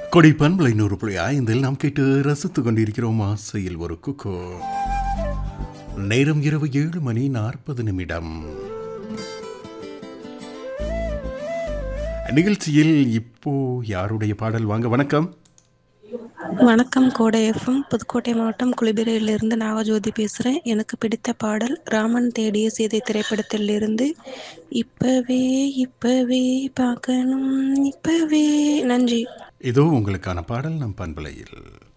கொடை பண்பலை நூறு புள்ளி ஐந்தில் நாம் கேட்டு ரசித்துக் கொண்டிருக்கிறோம் ஆசையில் ஒரு குக்கோ நேரம் இரவு ஏழு மணி நாற்பது நிமிடம் நிகழ்ச்சியில் இப்போ யாருடைய பாடல் வாங்க வணக்கம் வணக்கம் கோடை எஃப்எம் புதுக்கோட்டை மாவட்டம் குளிபிரையிலிருந்து நாகஜோதி பேசுகிறேன் எனக்கு பிடித்த பாடல் ராமன் தேடிய சீதை திரைப்படத்திலிருந்து இப்பவே இப்பவே பார்க்கணும் இப்பவே நன்றி இதோ உங்களுக்கான பாடல் நம் பண்பலையில்